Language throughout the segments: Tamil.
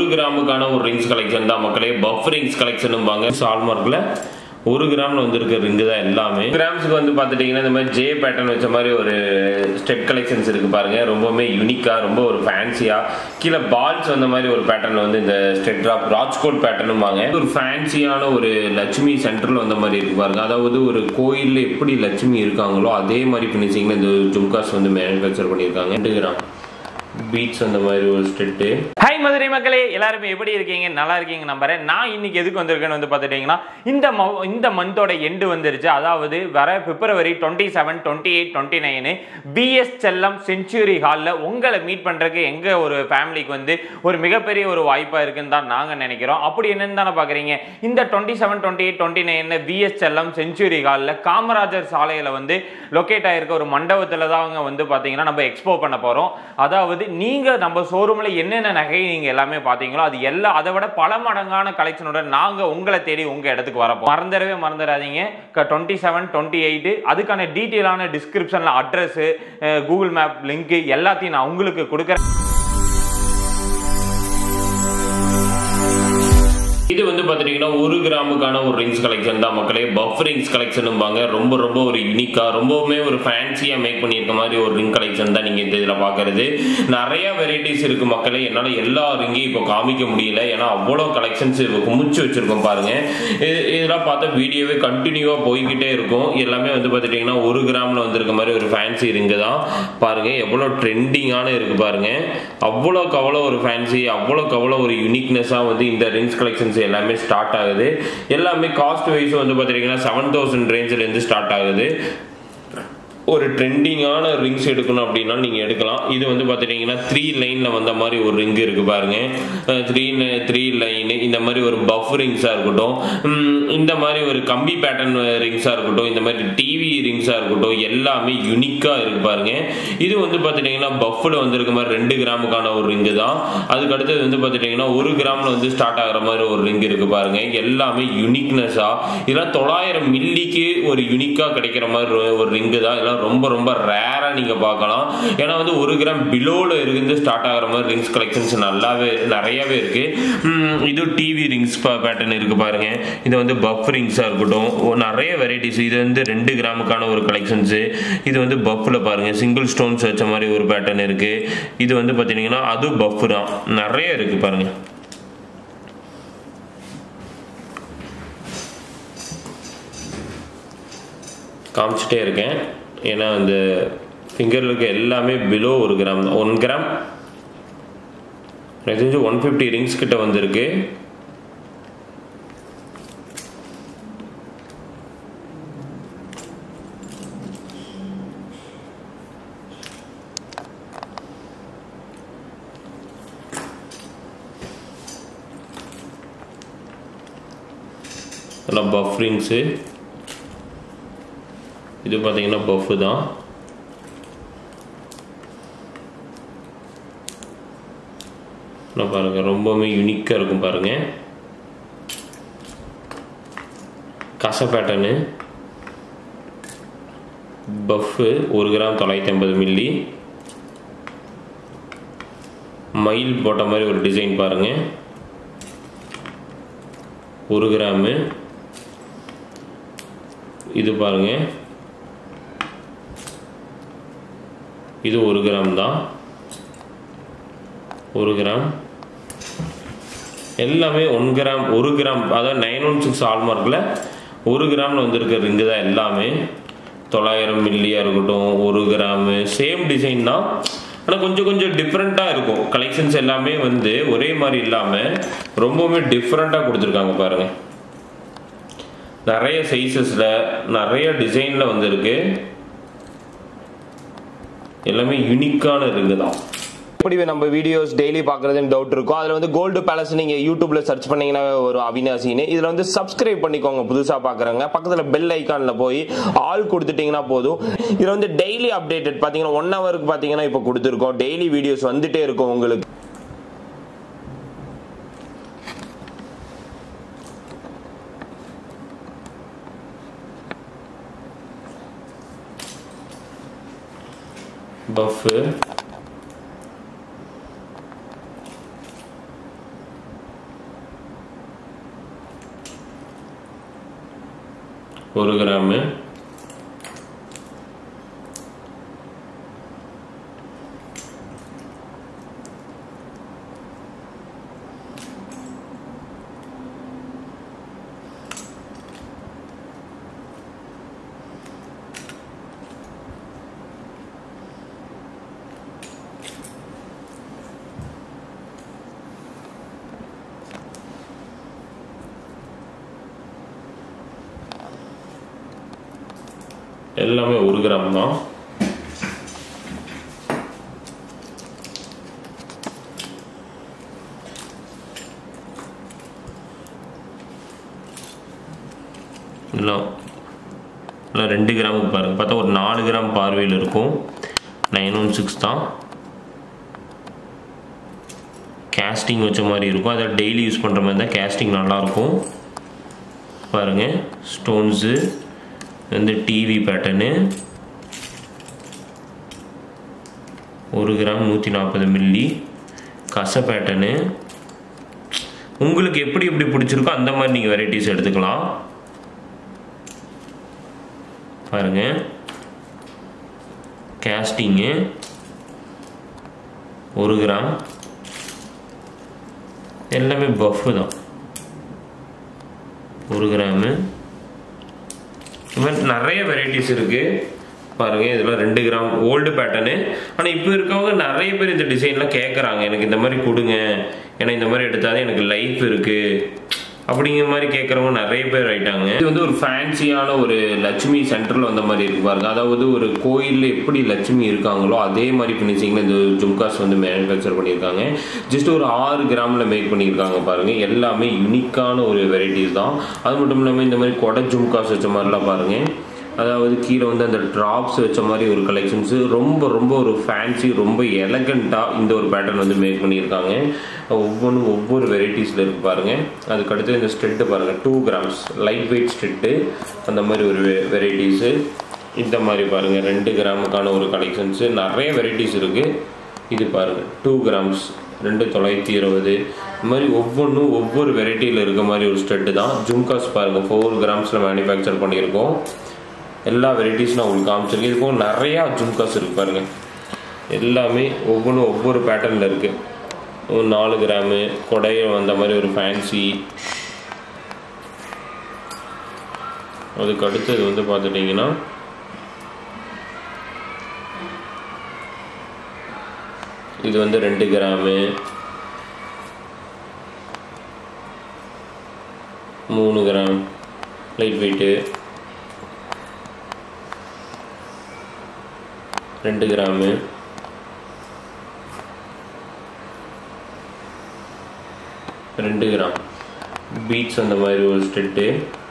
ஒரு கிராமுக்கான ஒரு ரிங்ஸ் கலெக்ஷன் தான் மக்களே பஃப் ரிங்ஸ் கலெக்ஷன் வாங்க சால்மார்க்ல ஒரு கிராம்ல வந்திருக்க ரிங்கு தான் எல்லாமே கிராம்ஸ்க்கு வந்து பார்த்துட்டீங்கன்னா இந்த மாதிரி ஜே பேட்டர்ன் வச்ச மாதிரி ஒரு ஸ்டெட் கலெக்ஷன்ஸ் இருக்கு பாருங்க ரொம்பவுமே யூனிக்கா ரொம்ப ஒரு ஃபேன்சியா கீழே பால்ஸ் வந்த மாதிரி ஒரு பேட்டர்ன் வந்து இந்த ஸ்டெட் ட்ராப் ராஜ்கோட் பேட்டர்னும் வாங்க ஒரு ஃபேன்சியான ஒரு லட்சுமி சென்டர்ல வந்த மாதிரி இருக்கு பாருங்க அதாவது ஒரு கோயில்ல எப்படி லட்சுமி இருக்காங்களோ அதே மாதிரி ஃபினிஷிங்ல இந்த ஜும்காஸ் வந்து மேனுஃபேக்சர் பண்ணியிருக்காங்க ரெண்டு கிராம் பீட்ஸ் அந்த மாதிரி ஒரு ஸ்டெட்டு ஹாய் மதுரை மக்களே எல்லாருமே எப்படி இருக்கீங்க நல்லா இருக்கீங்க நம்புறேன் நான் இன்னைக்கு எதுக்கு வந்திருக்கேன்னு வந்து பார்த்துட்டீங்கன்னா இந்த ம- இந்த மந்தோட எண்டு வந்துருச்சு அதாவது வர February twenty seven twenty eight twenty nine PS Chellam century ஹாலில் உங்களை மீட் பண்ணுறதுக்கு எங்கள் ஒரு ஃபேமிலிக்கு வந்து ஒரு மிகப்பெரிய ஒரு வாய்ப்பாக இருக்குன்னு தான் நாங்கள் நினைக்கிறோம் அப்படி என்னன்னு தானே பார்க்குறீங்க இந்த twenty seven twenty eight twenty nine PS Chellam century ஹாலில் காமராஜர் சாலையில் வந்து லொக்கேட் ஆயிருக்க ஒரு மண்டபத்தில் தான் அவங்க வந்து பார்த்தீங்கன்னா நம்ம எக்ஸ்போ பண்ண போகிறோம் அதாவது நீங்கள் நம்ம ஷோரூமில் என்னென்ன நகை நீங்கள் எல்லாமே பார்த்தீங்களோ அது எல்லாம் அதை விட பல மடங்கான கலெக்ஷனோட நாங்கள் உங்களை தேடி உங்கள் இடத்துக்கு வரப்போம் மறந்துடவே மறந்துடாதீங்க டுவெண்ட்டி செவன் டுவெண்ட்டி எயிட்டு அதுக்கான டீட்டெயிலான டிஸ்கிரிப்ஷனில் அட்ரஸு கூகுள் மேப் லிங்க்கு எல்லாத்தையும் நான் உங்களுக்கு கொடுக்குறேன் இது வந்து பார்த்துட்டீங்கன்னா ஒரு கிராமுக்கான ஒரு ரிங்ஸ் கலெக்ஷன் தான் மக்களே பஃப் ரிங்ஸ் கலெக்ஷன் பாங்க ரொம்ப ரொம்ப ஒரு யூனிக்கா ரொம்பவுமே ஒரு ஃபேன்சியா மேக் பண்ணியிருக்க மாதிரி ஒரு ரிங் கலெக்ஷன் தான் நீங்க இந்த இதில் பார்க்கறது நிறைய வெரைட்டிஸ் இருக்கு மக்களே என்னால் எல்லா ரிங்கையும் இப்போ காமிக்க முடியல ஏன்னா அவ்வளோ கலெக்ஷன்ஸ் குமிச்சு வச்சிருக்கோம் பாருங்க இது- இதெல்லாம் பார்த்தா வீடியோவே கண்டினியூவா போய்கிட்டே இருக்கும் எல்லாமே வந்து பார்த்துட்டீங்கன்னா ஒரு கிராம்ல வந்திருக்க மாதிரி ஒரு ஃபேன்சி ரிங்கு தான் பாருங்க எவ்வளோ ட்ரெண்டிங்கான இருக்கு பாருங்க அவ்வளோக்கு அவ்வளோ ஒரு ஃபேன்சி அவ்வளோக்கு அவ்வளோ ஒரு யூனிக்னஸாக வந்து இந்த ரிங்ஸ் கலெக்ஷன்ஸ் எல்லாமே ஸ்டார்ட் ஆகுது எல்லாமே காஸ்ட் வைஸ் வந்து பார்த்துட்டீங்கன்னா செவன் தௌசண்ட் ரேஞ்சிலேருந்து ஸ்டார்ட் ஆகுது ஒரு ட்ரெண்டிங்கான ரிங்ஸ் எடுக்கணும் அப்படின்னா நீங்கள் எடுக்கலாம் இது வந்து பார்த்துட்டிங்கன்னா த்ரீ லைனில் வந்த மாதிரி ஒரு ரிங் இருக்குது பாருங்க த்ரீ த்ரீ லைனு இந்த மாதிரி ஒரு பஃப் ரிங்ஸாக இருக்கட்டும் உம், இந்த மாதிரி ஒரு கம்பி பேட்டர்ன் ரிங்ஸாக இருக்கட்டும் இந்த மாதிரி டிவி ரிங்ஸாக இருக்கட்டும் எல்லாமே யூனிக்காக இருக்கு பாருங்க இது வந்து பார்த்துட்டிங்கன்னா பஃப்பில் வந்திருக்க மாதிரி ரெண்டு கிராமுக்கான ஒரு ரிங்கு தான் அதுக்கு அடுத்தது வந்து பார்த்துட்டிங்கன்னா ஒரு கிராமில் வந்து ஸ்டார்ட் ஆகிற மாதிரி ஒரு ரிங் இருக்குது பாருங்க எல்லாமே யூனிக்னஸாக இதெல்லாம் தொள்ளாயிரம் மில்லிக்கு ஒரு யூனிக்காக கிடைக்கிற மாதிரி ஒரு- ஒரு ரிங்கு தான் இதெல்லாம் ரொம்ப ரொம்ப ரேராக நீங்கள் பார்க்கலாம் ஏன்னா வந்து ஒரு கிராம் பிலோவில் இருந்து ஸ்டார்ட் ஆகிற மாதிரி ரிங்ஸ் கலெக்ஷன்ஸ் நல்லாவே நிறையவே இருக்கு உம், இது டிவி ரிங்ஸ் பேட்டர்ன் இருக்கு பாருங்க இது வந்து பஃப் ரிங்ஸாக இருக்கட்டும் ஓ, நிறைய வெரைட்டிஸ் இது வந்து ரெண்டு கிராமுக்கான ஒரு கலெக்ஷன்ஸு இது வந்து பஃப்பில் பாருங்க சிங்கிள் ஸ்டோன்ஸ் வச்ச மாதிரி ஒரு பேட்டர்ன் இருக்கு இது வந்து பார்த்தீங்கன்னா அது பஃப் தான் நிறைய இருக்கு பாருங்க காமிச்சிட்டே இருக்கேன் ஏன்னா அந்த ஃபிங்கரில் இருக்க எல்லாமே பிலோ ஒரு கிராம் தான் ஒன் கிராம் எனக்கு தெரிஞ்சு ஒன் ஃபிஃப்டி ரிங்ஸ் கிட்ட வந்திருக்கு இதெல்லாம் பஃப் ரிங்ஸு இது பார்த்தீங்கன்னா பஃப்பு தான் நான் பாருங்க ரொம்பவுமே யூனிக்காக இருக்கும் பாருங்க கச பேட்டர்னு பஃப்பு ஒரு கிராம் தொள்ளாயிரத்தி ஐம்பது மில்லி மயில் போட்ட மாதிரி ஒரு டிசைன் பாருங்க ஒரு கிராமு இது பாருங்க இது ஒரு கிராம் தான் ஒரு கிராம் எல்லாமே ஒன் கிராம் ஒரு கிராம் அதாவது நைன் ஒன் சிக்ஸ் ஹால்மார்க்கில் ஒரு கிராமில் வந்திருக்க ரிங்கு தான் எல்லாமே தொள்ளாயிரம் மில்லியாக இருக்கட்டும் ஒரு கிராமு சேம் டிசைன் தான் ஆனால் கொஞ்சம் கொஞ்சம் டிஃப்ரெண்ட்டாக இருக்கும் கலெக்ஷன்ஸ் எல்லாமே வந்து ஒரே மாதிரி இல்லாமல் ரொம்பவுமே டிஃப்ரெண்ட்டாக கொடுத்துருக்காங்க பாருங்கள் நிறைய சைஸஸில் நிறைய டிசைனில் வந்திருக்கு எல்லாமே யூனிக்கான ரிங்கு தான் எப்படி நம்ம வீடியோஸ் டெய்லி பார்க்குறதுன்னு டவுட் இருக்கும் அதில் வந்து கோல்டு பேலஸ் நீங்கள் யூடியூப்ல சர்ச் பண்ணீங்கன்னா ஒரு அவினாசின்னு இதில் வந்து சப்ஸ்கிரைப் பண்ணிக்கோங்க புதுசாக பார்க்குறவங்க பக்கத்தில் பெல் ஐக்கானில் போய் ஆல் கொடுத்துட்டீங்கன்னா போதும் இதில் வந்து டெய்லி அப்டேட்டட் பார்த்தீங்கன்னா ஒன் ஹவருக்கு பார்த்தீங்கன்னா இப்போ கொடுத்துருக்கோம் டெய்லி வீடியோஸ் வந்துட்டே இருக்கும் உங்களுக்கு பஃப்பு ஒரு கிராமு எல்லாமே ஒரு கிராம் தான் எல்லாம் எல்லாம் ரெண்டு கிராமுக்கு பாருங்கள் பார்த்தா ஒரு நாலு கிராம் பார்வையில் இருக்கும் நைன் ஒன் சிக்ஸ் தான் கேஸ்டிங் வச்ச மாதிரி இருக்கும் அதை டெய்லி யூஸ் பண்ணுற மாதிரி தான் கேஸ்டிங் நல்லாயிருக்கும் பாருங்கள் ஸ்டோன்ஸு வந்து டிவி பேட்டர்னு ஒரு கிராம் நூற்றி நாற்பது மில்லி கச பேட்டர்னு உங்களுக்கு எப்படி எப்படி பிடிச்சிருக்கோ அந்த மாதிரி நீங்கள் வெரைட்டிஸ் எடுத்துக்கலாம் பாருங்க கேஸ்டிங்கு ஒரு கிராம் எல்லாமே பஃப்பு தான் ஒரு கிராமு இவன் நிறைய வெரைட்டிஸ் இருக்கு பாருங்க இதெல்லாம் ரெண்டு கிராம் ஓல்டு பேட்டர்னு ஆனால் இப்போ இருக்கவங்க நிறைய பேர் இந்த டிசைன்லாம் கேட்குறாங்க எனக்கு இந்த மாதிரி கொடுங்க ஏன்னா இந்த மாதிரி எடுத்தாதான் எனக்கு லைஃப் இருக்கு அப்படிங்கிற மாதிரி கேட்குறவங்க நிறைய பேர் ஆயிட்டாங்க இது வந்து ஒரு ஃபேன்சியான ஒரு லட்சுமி சென்டரில் வந்த மாதிரி இருக்கு பாருங்க அதாவது ஒரு கோயிலில் எப்படி லட்சுமி இருக்காங்களோ அதே மாதிரி ஃபினிஷிங்கில் இந்த ஜும்காஸ் வந்து மேனுஃபேக்சர் பண்ணியிருக்காங்க ஜஸ்ட் ஒரு ஆறு கிராமில் மேக் பண்ணியிருக்காங்க பாருங்க எல்லாமே யுனிக்கான ஒரு வெரைட்டிஸ் தான் அது மட்டும் இல்லாமல் இந்த மாதிரி கொடை ஜும்காஸ் வச்ச மாதிரிலாம் பாருங்க அதாவது கீழே வந்து அந்த ட்ராப்ஸ் வச்ச மாதிரி ஒரு கலெக்ஷன்ஸு ரொம்ப ரொம்ப ஒரு ஃபேன்சி ரொம்ப எலகண்ட்டாக இந்த ஒரு பேட்டர்ன் வந்து மேக் பண்ணியிருக்காங்க ஒவ்வொன்றும் ஒவ்வொரு வெரைட்டிஸில் இருக்கு பாருங்கள் அதுக்கடுத்து இந்த ஸ்ட்ரெட்டு பாருங்கள் two grams light weight stud அந்த மாதிரி ஒரு வெரைட்டிஸு இந்த மாதிரி பாருங்கள் ரெண்டு கிராமுக்கான ஒரு கலெக்ஷன்ஸு நிறைய வெரைட்டிஸ் இருக்குது இது பாருங்கள் டூ கிராம்ஸ் ரெண்டு தொள்ளாயிரத்தி இருபது இந்த மாதிரி ஒவ்வொன்றும் ஒவ்வொரு வெரைட்டியில் இருக்க மாதிரி ஒரு ஸ்டெட்டு தான் ஜும்காஸ் பாருங்கள் ஃபோர் கிராம்ஸில் மேனுஃபேக்சர் பண்ணியிருக்கோம் எல்லா வெரைட்டிஸ் நான் உங்களுக்கு காமிச்சிருக்கேன் இதுக்கும் நிறையா ஜும்காஸ் இருக்கு பாருங்க எல்லாமே ஒவ்வொன்றும் ஒவ்வொரு பேட்டர்னில் இருக்கு ஒரு நாலு கிராமு கொடைய வந்த மாதிரி ஒரு ஃபேன்சி அதுக்கு அடுத்தது வந்து பார்த்துட்டிங்கன்னா இது வந்து ரெண்டு கிராமு மூணு கிராம் லைட் வெயிட்டு ரெண்டு கிராமு ரெண்டு கிராம் பீட்ஸ் அந்த மாதிரி ஒரு stud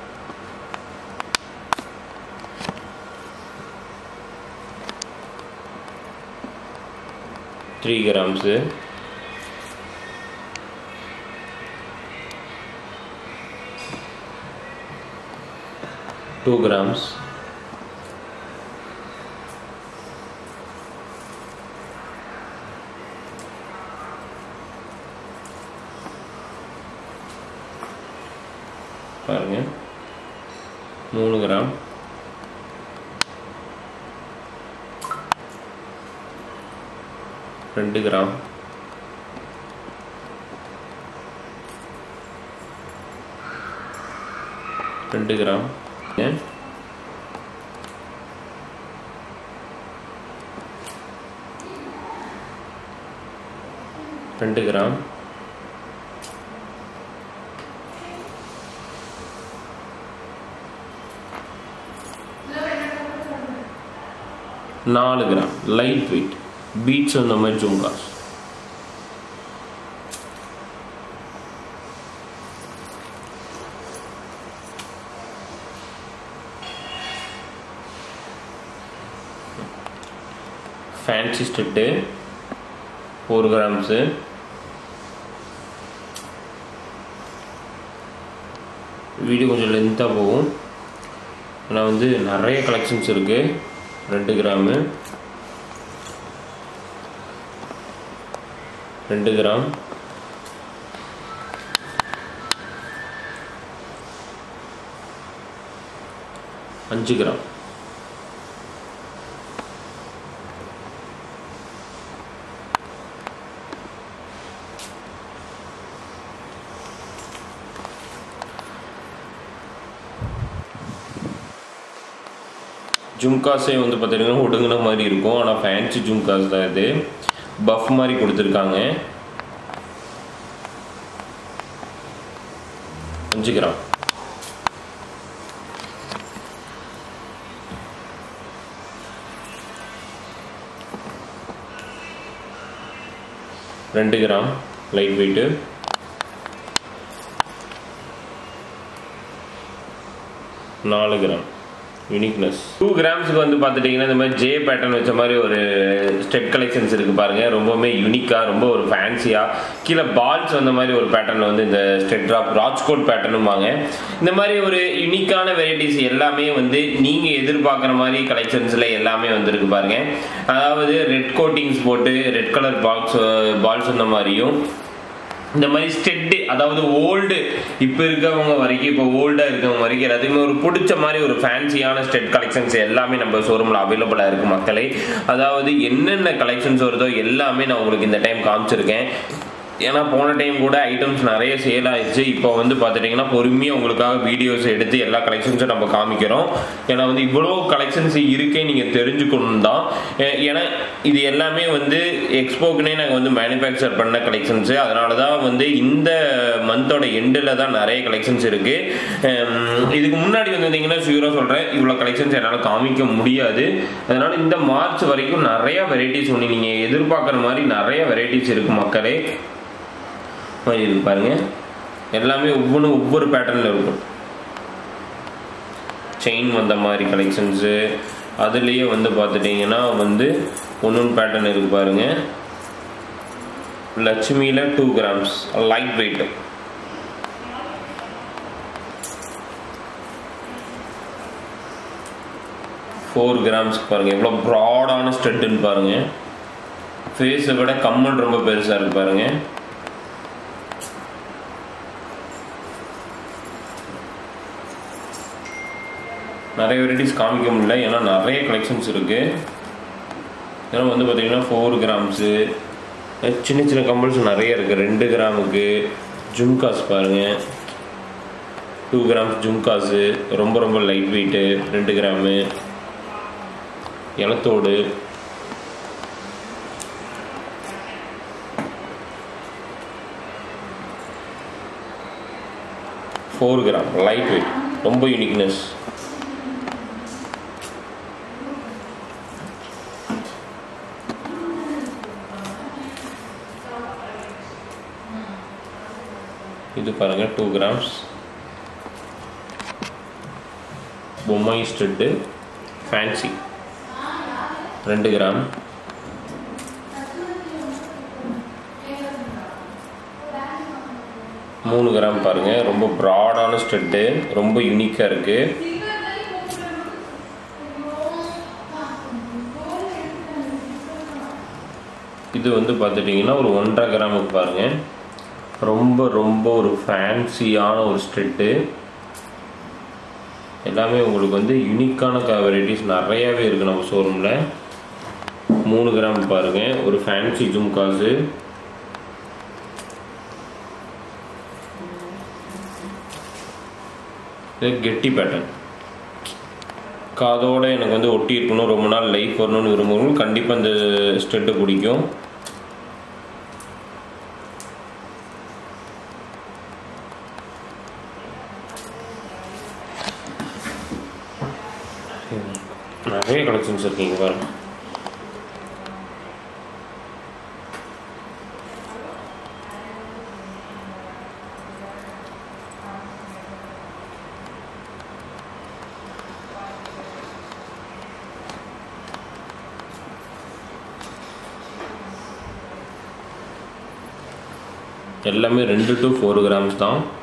three grams two grams பாருங்க மூணு கிராம் ரெண்டு கிராம் ரெண்டு கிராம் ஏன்? ரெண்டு கிராம் நாலு கிராம் லைட் வெயிட் பீட்ஸ் அந்த மாதிரி jhumkas fancy stud four grams video கொஞ்சம் லென்த்தாக போகும் ஆனால் வந்து நிறைய கலெக்ஷன்ஸ் இருக்குது ரெண்டு கிராமு ரெண்டு கிராம் அஞ்சு கிராம் ஜும்காஸே வந்து பார்த்தீங்கன்னா ஒடுங்கின மாதிரி இருக்கும் ஆனால் ஃபேன்சி ஜும்காஸ் தான் இது பஃப் மாதிரி கொடுத்துருக்காங்க அஞ்சு கிராம் ரெண்டு கிராம் லைட் வெயிட்டு நாலு கிராம் யூனிக்னஸ் டூ கிராம்ஸ்க்கு வந்து பார்த்துட்டிங்கன்னா இந்த மாதிரி ஜே பேட்டர்ன் வச்ச மாதிரி ஒரு ஸ்டெப் கலெக்ஷன்ஸ் இருக்குது பாருங்கள் ரொம்பவுமே யூனிக்காக ரொம்ப ஒரு ஃபேன்சியாக கீழே பால்ஸ் வந்த மாதிரி ஒரு பேட்டர்னில் வந்து இந்த ஸ்டெட் ட்ராப் ராஜ்கோட் பேட்டர்னும் இந்த மாதிரி ஒரு யூனிக்கான வெரைட்டிஸ் எல்லாமே வந்து நீங்கள் எதிர்பார்க்குற மாதிரி கலெக்ஷன்ஸில் எல்லாமே வந்துருக்கு பாருங்க அதாவது ரெட் கோட்டிங்ஸ் போட்டு ரெட் கலர் பாக்ஸ் பால்ஸ் வந்த மாதிரியும் இந்த மாதிரி ஸ்டெட்டு அதாவது ஓல்டு இப்போ இருக்கவங்க வரைக்கும் இப்போ ஓல்டாக இருக்கவங்க வரைக்கும் எல்லாத்துக்குமே ஒரு பிடிச்ச மாதிரி ஒரு ஃபேன்சியான ஸ்டெட் கலெக்ஷன்ஸ் எல்லாமே நம்ம ஷோரூமில் அவைலபிளாக இருக்குது மக்களே அதாவது என்னென்ன கலெக்ஷன்ஸ் வருதோ எல்லாமே நான் உங்களுக்கு இந்த டைம் காமிச்சிருக்கேன் ஏன்னா போன டைம் கூட ஐட்டம்ஸ் நிறைய சேல் ஆயிடுச்சு இப்போ வந்து பார்த்துட்டிங்கன்னா பொறுமையாக உங்களுக்காக வீடியோஸ் எடுத்து எல்லா கலெக்ஷன்ஸும் நம்ம காமிக்கிறோம் ஏன்னா வந்து இவ்வளோ கலெக்ஷன்ஸ் இருக்கே நீங்கள் தெரிஞ்சுக்கணும் தான் ஏ- ஏன்னா இது எல்லாமே வந்து எக்ஸ்போக்குனே நாங்கள் வந்து மேனுஃபேக்சர் பண்ண கலெக்ஷன்ஸு அதனால தான் வந்து இந்த மந்தோட எண்டில் தான் நிறைய கலெக்ஷன்ஸ் இருக்குது இதுக்கு முன்னாடி வந்திருந்தீங்கன்னா ஷியூராக சொல்கிறேன் இவ்வளோ கலெக்ஷன்ஸ் என்னால் காமிக்க முடியாது அதனால இந்த மார்ச் வரைக்கும் நிறைய வெரைட்டிஸ் ஒன்று நீங்கள் எதிர்பார்க்குற மாதிரி நிறைய வெரைட்டிஸ் இருக்குது மக்களே மாதிரி இருக்கு பாருங்க எல்லாமே ஒவ்வொன்றும் ஒவ்வொரு பேட்டர்னில் இருக்கும் செயின் வந்த மாதிரி கலெக்ஷன்ஸு அதுலேயே வந்து பார்த்துட்டிங்கன்னா வந்து ஒன்று பேட்டர்ன் இருக்கு பாருங்க லட்சுமியில் two grams light weight four grams பாருங்க எவ்வளோ ப்ராடான ஸ்டெட்டுன்னு பாருங்க ஃபேஸை விட கம்மல் ரொம்ப பெருசாக இருக்கு பாருங்க நிறைய வெரைட்டிஸ் காமிக்க முடியல ஏன்னா நிறைய கலெக்ஷன்ஸ் இருக்கு ஏன்னா வந்து பார்த்தீங்கன்னா ஃபோர் கிராம்ஸு சின்ன சின்ன கம்பல்ஸ் நிறைய இருக்கு ரெண்டு கிராமுக்கு ஜும்காஸ் பாருங்க டூ கிராம்ஸ் ஜும்காஸு ரொம்ப ரொம்ப லைட் வெயிட்டு ரெண்டு கிராமு இலத்தோடு ஃபோர் கிராம் லைட் வெயிட் ரொம்ப யூனிக்னஸ் இது பாருங்க டூ கிராம்ஸ் பொம்மை ஸ்டெட்டு ஃபேன்சி ரெண்டு கிராம் மூணு கிராம் பாருங்க ரொம்ப ப்ராடான ஸ்டெட்டு ரொம்ப யூனிக்காக இருக்கு இது வந்து பார்த்துட்டிங்கன்னா ஒரு ஒன்றரை கிராமுக்கு பாருங்க ரொம்ப ரொம்ப ஒரு ஃபேன்சியான ஒரு ஸ்டெட்டு எல்லாமே உங்களுக்கு வந்து யூனிக்கான க வெரைட்டிஸ் நிறையாவே இருக்குது நம்ம ஷோரூமில் மூணு கிராம் பாருங்கள் ஒரு ஃபேன்சி ஜும்காஸு இது கெட்டி பேட்டர்ன் காதோட எனக்கு வந்து ஒட்டி இருக்கணும் ரொம்ப நாள் லைஃப் வரணும்னு விரும்புகிறவங்க கண்டிப்பாக இந்த ஸ்டெட்டு பிடிக்கும் நிறைய கலெக்ஷன்ஸ் இருக்கீங்க பாருங்க எல்லாமே ரெண்டு டு ஃபோர் கிராம்ஸ் தான்